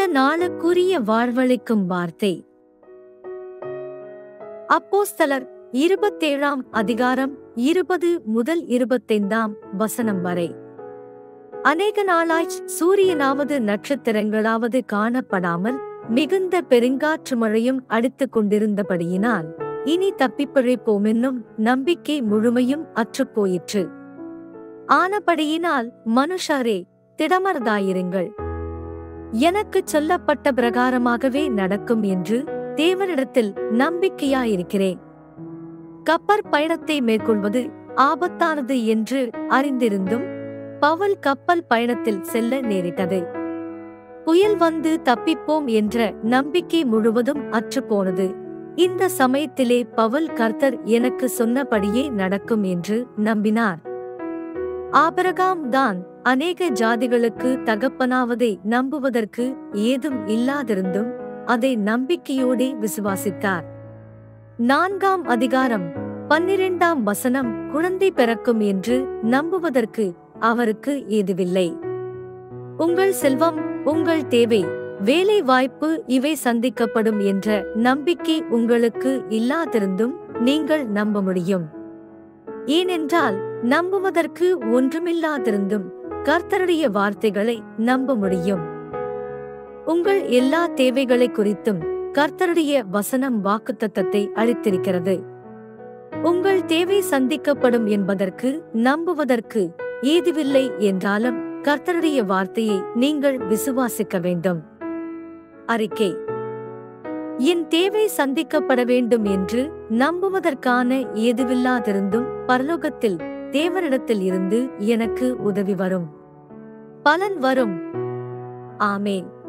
நாளுக்குரிய வாழ்வளிக்கும் வார்த்தை அப்போஸ்தலர் இருபத்தேழாம் அதிகாரம் இருபது முதல் இருபத்தைந்தாம் வசனம் வரை அநேக நாளாய் சூரியனாவது நட்சத்திரங்களாவது காணப்படாமல் மிகுந்த பெருங்காற்று மழையும் அடித்துக் கொண்டிருந்தபடியினால் இனி தப்பிப்பிழைப்போமென்னும் நம்பிக்கை முழுமையும் அற்றுப்போயிற்று ஆனபடியினால் மனுஷரே திடமர்தாயிருங்கள் எனக்குச் சொல்லப்பட்ட பிரகாரமாகவே நடக்கும் என்று தேவனிடத்தில் நம்பிக்கையாயிருக்கிறேன் கப்பற் பயணத்தை மேற்கொள்வது ஆபத்தானது என்று அறிந்திருந்தும் பவுல் கப்பல் பயணத்தில் செல்ல நேரிட்டது புயல் வந்து தப்பிப்போம் என்ற நம்பிக்கை முழுவதும் அற்றுப்போனது இந்த சமயத்திலே பவுல் கர்த்தர் எனக்கு சொன்னபடியே நடக்கும் என்று நம்பினார் ஆபரகாம் தான் அநேக ஜாதிகளுக்கு தகப்பனாவதை நம்புவதற்கு ஏதும் இல்லாதிருந்தும் அதை நம்பிக்கையோடே விசுவாசித்தார் நான்காம் அதிகாரம் பன்னிரெண்டாம் வசனம் குழந்தை பிறக்கும் என்று நம்புவதற்கு அவருக்கு ஏதுவில்லை உங்கள் செல்வம் உங்கள் தேவை வேலை வாய்ப்பு இவை சந்திக்கப்படும் என்ற நம்பிக்கை உங்களுக்கு இல்லாதிருந்தும் நீங்கள் நம்ப முடியும் ஏனென்றால் நம்புவதற்கு ஒன்றுமில்லாதிருந்தும் கர்த்தருடைய வார்த்தைகளை நம்ப முடியும் உங்கள் எல்லா தேவைகளை குறித்தும் கர்த்தருடைய வசனம் வாக்குத்தத்தத்தை அளித்திருக்கிறது உங்கள் தேவை சந்திக்கப்படும் என்பதற்கு நம்புவதற்கு ஏதுவில்லை என்றாலும் கர்த்தருடைய வார்த்தையை நீங்கள் விசுவாசிக்க வேண்டும் அறிக்கை என் தேவை சந்திக்கப்பட வேண்டும் என்று நம்புவதற்கான ஏதுவில்லாதிருந்தும் பரலோகத்தில் தேவனிடத்தில் இருந்து எனக்கு உதவி வரும் பலன் வரும் ஆமேன்